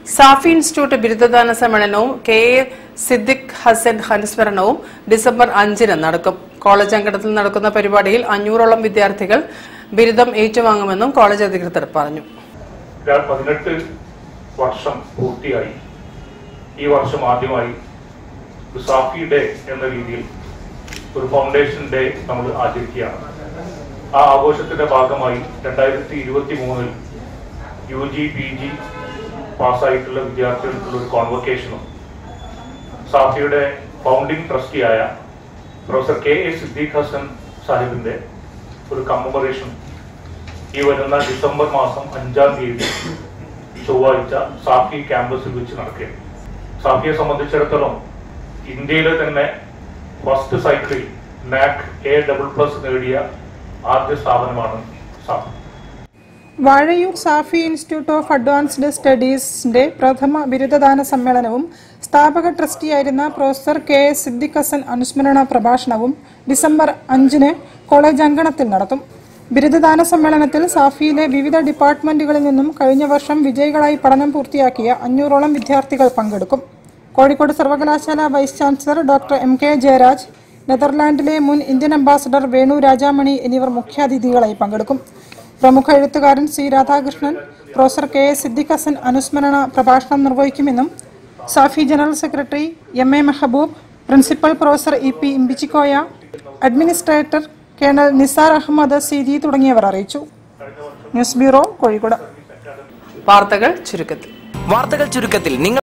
Safi institute ബിരുദദാന സമ്മേളനവും K A Siddique Hasan അനുസ്മരണവും ഡിസംബർ അഞ്ചിന് നടക്കും കോളേജ് അങ്കണത്തിൽ നടക്കുന്ന പരിപാടിയിൽ അഞ്ഞൂറോളം വിദ്യാർത്ഥികൾ ബിരുദം ഏറ്റുവാങ്ങുമെന്നും കോളേജ് അധികൃതർ പറഞ്ഞു ര- പതിനെട്ട് വർഷം പൂർത്തിയായി ഈ വർഷം ആദ്യമായി ഒരു സാഫി ഡേ എന്ന രീതിയിൽ ഒരു ഫൗണ്ടേഷൻ ഡേ നമ്മൾ ആചരിക്കുകയാണ് ആ ആഘോഷത്തിന്റെ ഭാഗമായി രണ്ടായിരത്തി ഇരുപത്തി മൂന്നിൽ യു ജി പി ജി പാസ്സായിട്ടുള്ള വിദ്യാർത്ഥികൾക്കുള്ള ഒരു കോൺവൊക്കേഷനും സാഫിയുടെ ഫൗണ്ടിംഗ് ട്രസ്റ്റിയായ professor K A Siddique Hasan സാഹിബിന്റെ ഒരു കമ്മമറേഷൻ ഈ വരുന്ന ഡിസംബർ മാസം അഞ്ചാം തീയതി ചൊവ്വാഴ്ച സാഫി ക്യാമ്പസിൽ വെച്ച് നടക്കുകയാണ് സാഫിയെ സംബന്ധിച്ചിടത്തോളം ഇന്ത്യയിലെ തന്നെ ഫസ്റ്റ് സൈക്കിളിൽ നാക് എ ഡബിൾ പ്ലസ് നേടിയ ആദ്യ സ്ഥാപനമാണ് Safi Vazhayoor Safi institute of advanced സ്റ്റഡീസിന്റെ പ്രഥമ ബിരുദദാന സമ്മേളനവും സ്ഥാപക ട്രസ്റ്റിയായിരുന്ന professor K S Siddique Hasan അനുസ്മരണ പ്രഭാഷണവും ഡിസംബർ അഞ്ചിന് കോളേജ് അങ്കണത്തിൽ നടത്തും ബിരുദദാന സമ്മേളനത്തിൽ സാഫിയിലെ വിവിധ ഡിപ്പാർട്ട്മെന്റുകളിൽ നിന്നും കഴിഞ്ഞ വർഷം വിജയികളായി പഠനം പൂർത്തിയാക്കിയ അഞ്ഞൂറോളം വിദ്യാർത്ഥികൾ പങ്കെടുക്കും കോഴിക്കോട് സർവകലാശാല vice chancellor doctor M K Jayaraj നെതർലാൻഡിലെ മുൻ ഇന്ത്യൻ അംബാസഡർ വേണു രാജാമണി എന്നിവർ മുഖ്യാതിഥികളായി പങ്കെടുക്കും പ്രമുഖ എഴുത്തുകാരൻ C Radhakrishnan professor K S Siddique Hasan അനുസ്മരണ പ്രഭാഷണം നിർവഹിക്കുമെന്നും Safi general secretary M A Mehaboob principal professor E P Imbichikoya administrator colonel Nizar Ahmed C G തുടങ്ങിയവർ അറിയിച്ചു ന്യൂസ് ബ്യൂറോ കോഴിക്കോട് വാർത്തകൾ ചുരുക്കത്തിൽ വാർത്തകൾ ചുരുക്കത്തിൽ നിങ്ങൾ